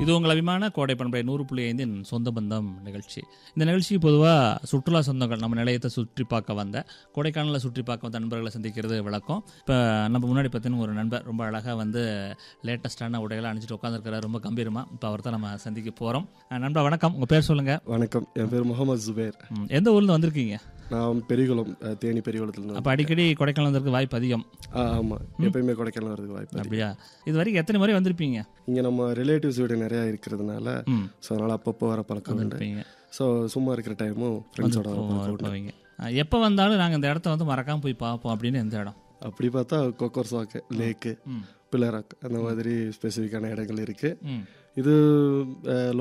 இது உங்கள் அபிமான கோடை பண்பை நூறு புள்ளி ஐந்தின் சொந்த பந்தம் நிகழ்ச்சி இந்த நிகழ்ச்சி பொதுவாக சுற்றுலா சொந்தங்கள் நம்ம நிலையத்தை சுற்றி பார்க்க வந்த கொடைக்கானலில் சுற்றி பார்க்க வந்த நண்பர்களை சந்திக்கிறது வழக்கம் இப்போ நம்ம முன்னாடி பார்த்தீங்கன்னா ஒரு நண்பர் ரொம்ப அழகாக வந்து லேட்டஸ்டான உடைகளை அணிஞ்சிட்டு உட்காந்துருக்கிறார் ரொம்ப கம்பீரமாக இப்போ அவர் தான் நம்ம சந்திக்க போகிறோம் நண்பா வணக்கம் உங்கள் பேர் சொல்லுங்கள் வணக்கம் என் பேர் முகமது ஜுபேர் எந்த ஊர்லேருந்து வந்திருக்கீங்க நான் பெரியகுளம் அஹ், தேனி பெரியகுளத்துல அப்போ அடிக்கடி கொடைக்கானல் வந்திருக்கு வாய்ப்பு அதிகம் ஆமாம் எப்பயுமே கொடைக்கானல் வரதுக்கு வாய்ப்பு இருக்கு. அப்படியா இது வரைக்கும் எத்தனை முறை வந்திருப்பீங்க இங்கே நம்ம ரிலேட்டிவ்ஸ் வீடு நிறையா இருக்கிறதுனால ம் ஸோ அதனால் அப்பப்போ வர பழக்கம் உண்டு வந்திருப்பீங்க ஸோ சும்மா இருக்கிற டைமும் ஃப்ரெண்ட்ஸோட வர பழக்கம் உண்டு போவீங்க எப்போ வந்தாலும் நாங்கள் இந்த இடத்த வந்து மறக்காமல் போய் பார்ப்போம் அப்படின்னு எந்த இடம் அப்படி பார்த்தா கொக்கர் சாக்கு லேக்கு ம் பிள்ளராக் அந்த மாதிரி ஸ்பெசிஃபிக்கான இடங்கள் இருக்குது ம் இது